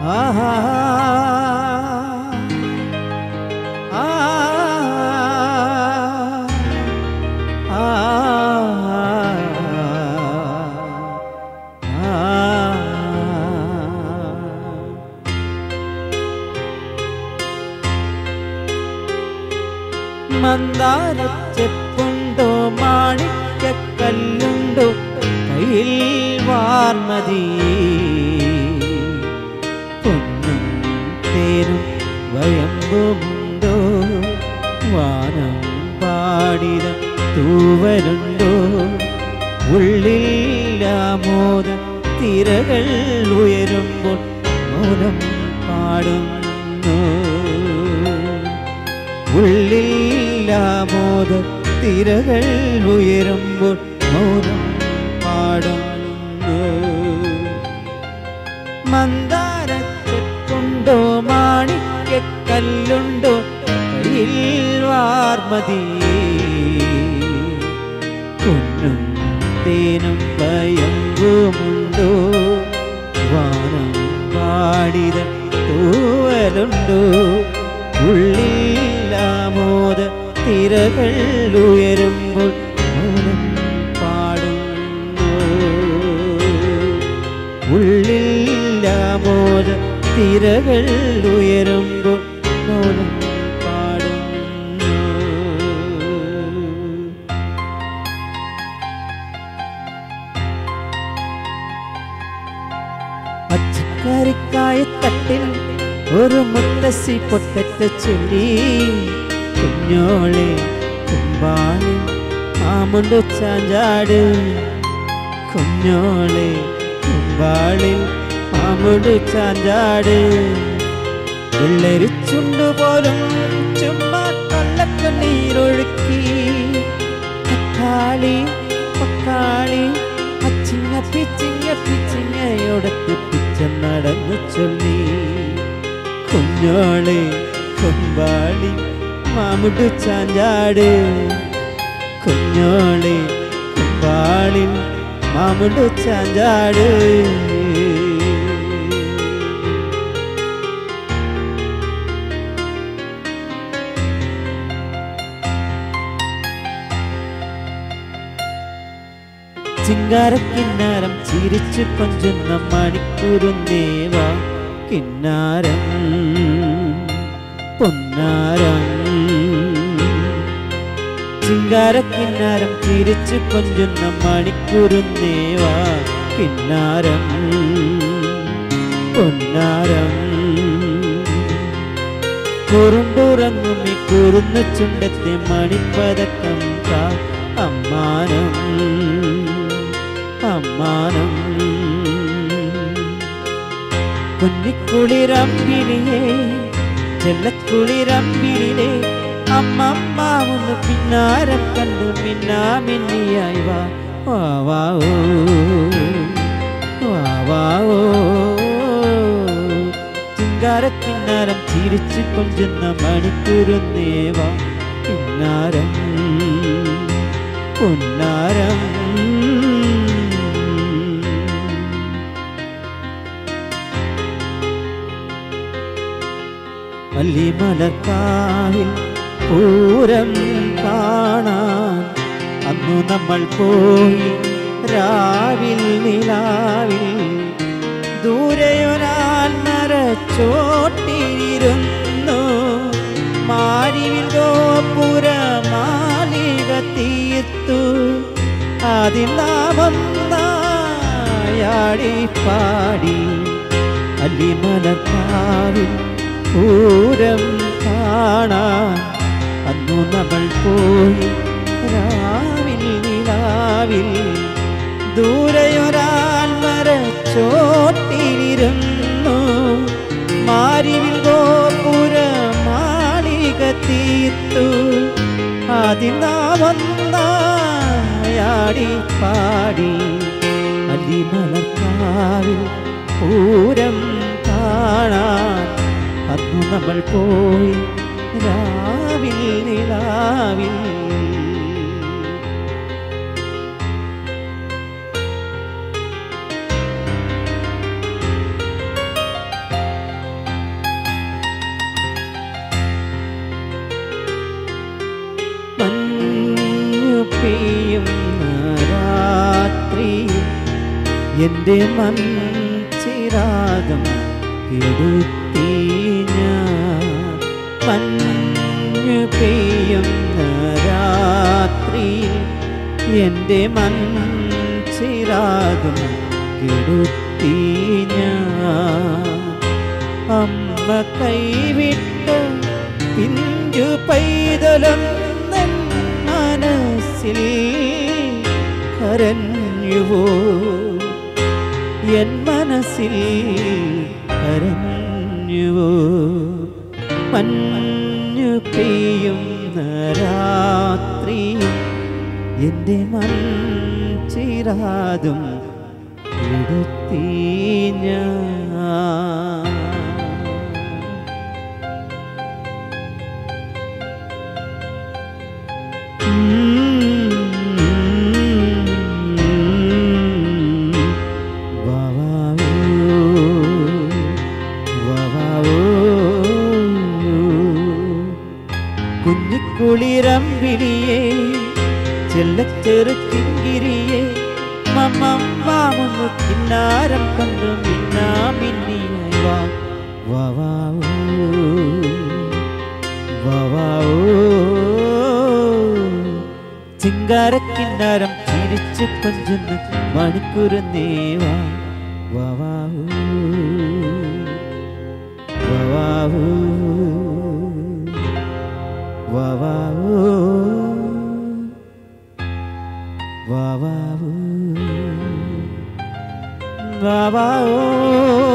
ആഹാ ആ ആ ആ മന്ദാരച്ചെപ്പുണ്ടോ മാണിക്കല്ലുണ്ടോ കയ്യിൽ വാർമതി പൊന്നും തേനും വയമ്പുമുണ്ടോ വാനം പാടിത തൂവലുണ്ടോ ഉള്ളില്ലാമോദ തിരകൾ ഉയരുമ്പോൾ മൗനം പാടുന്നു ഉള്ളില്ലാമോദ തിരകൾ ഉയരുമ്പോൾ മൗനം പാടുന്നു മന്ദാരച്ചെപ്പുണ്ടോ മാണിക്കല്ലുണ്ടോ കയ്യിൽ വാർമതി പൊന്നും തേനും ഭയങ്കുമുണ്ടോ വാനം പാടിത തൂവലുണ്ടോ ഉള്ളില്ലാമോദ തിരകൾ ഉയരുമ്പോൾ മൗനം പാടുന്നു ഉള്ളില്ലാമോദ തിരകൾ ഉയരുമ്പോൾ മൗനം പാടുന്നു പച്ചക്കറിക്കായ തട്ടിൽ ഒരു മുത്തശ്ശി പൊട്ടറ്റ ചൊല്ലി കുഞ്ഞോളെ കുമ്പാളി മാമുണ്ട് ചാഞ്ചാട് കുഞ്ഞോളെ കുമ്പാളി മാമുണ്ട് ചാഞ്ചാട് വെള്ളരിച്ചുണ്ട് പോലും ചുമ്മാ കള്ളക്കണ്ണീരൊഴുക്കി തക്കാളി പക്കാളി അച്ചിങ്ങ പിച്ചിങ്ങ പിച്ചിങ്ങയോടത്ത് പിച്ച നടന്നു ചൊല്ലി കുഞ്ഞോളെ കൊമ്പാളി മാമുട്ടു ചാഞ്ചാട് കുഞ്ഞോളെ കൊമ്പാളി മാമുട്ടു ചാഞ്ചാട് ചിങ്കാരക്കിന്നാരം ചിരിച്ചു കൊഞ്ചുന്ന മണിക്കൂറുന്നേവ കിന്നാരം പൊന്നാരം ചിങ്കാരക്കിന്നാരം ചിരിച്ചു കൊഞ്ചുന്ന മണിക്കൂറുന്നേവ കിന്നാരം പൊന്നാരം കുറുമ്പുറങ്ങുമി കുറുന്നു ചുണ്ടത്തെ മണിപ്പതക്കം കാ അമ്മാനം അമ്മാനം കുഞ്ഞിക്കുളിരമ്പിളിയെ ചെല്ലക്കുളിരമ്പിളിലെ അമ്മമ്മ ഒന്ന് പിന്നാരം കണ്ടു മിന്നാമിന്നിയായി വാ വാ വാ ഓ വാ വാ ഓ ചിങ്കാരക്കിന്നാരം ചിരിച്ചു കൊഞ്ചുന്ന മണിക്കൂറുന്നേവാ കിന്നാരം പൊന്നാരം വല്ലിമലക്കാവിൽ പൂരം കാണാൻ അന്നു നമ്മൾ പോയി രാവിൽ നിലാവിൽ ദൂരെയൊരാൽ മരച്ചോട്ടിരുന്നു മാരിവിൽ ഗോപുര മാലിക തീർത്തു അതിൽ നാമൊന്നായാടി പാടി അല്ലിമലക്കാവിൽ പൂരം കാണാൻ അന്നു നമ്മൾ പോയി രാവിൽ നിലാവിൽ ദൂരെയൊരാൽ മരച്ചോട്ടിലിരുന്നു മാരിവിൽ ഗോപുര മാളിക തീർത്തു അതിനാവന്നായാടി പാടി അല്ലിമലക്കാവിൽ പൂരം കാണാൻ അന്നു നമ്മൾ പോയി രാവിൽ നിലാവിൽ എൻ്റെ മൺചിരാതം കെടുത്തി ഞാൻ മഞ്ഞു പെയ്യുന്ന രാത്രിയിൽ എൻ്റെ മൺചിരാതം കെടുത്തി ഞാൻ അമ്മ കൈവിട്ട പിഞ്ചു പൈതലം മനസ്സിൽ കരഞ്ഞുവോ എൻ മനസ്സിൽ കരഞ്ഞുവോ മഞ്ഞു പെയ്യുന്ന രാത്രി എൻ്റെ മൺചിരാതും എടുത്തി ഞാൻ കുഞ്ഞിക്കുളിരമ്പിളിയെ ചെല്ലച്ചെറുക്കിങ്കിരിയെ മമ്മമ്മാമൊന്നു കിന്നാരം കണ്ടു മിന്നാ മിന്നിയായി വാ വാ വാ വാ വാ ചിങ്കാരക്കിന്നാരം ചിരിച്ചു കൊഞ്ചുന്ന മണിക്കൂർ നേവാ വാ വാ വാ വാ വാ വാ വാ വാ വാ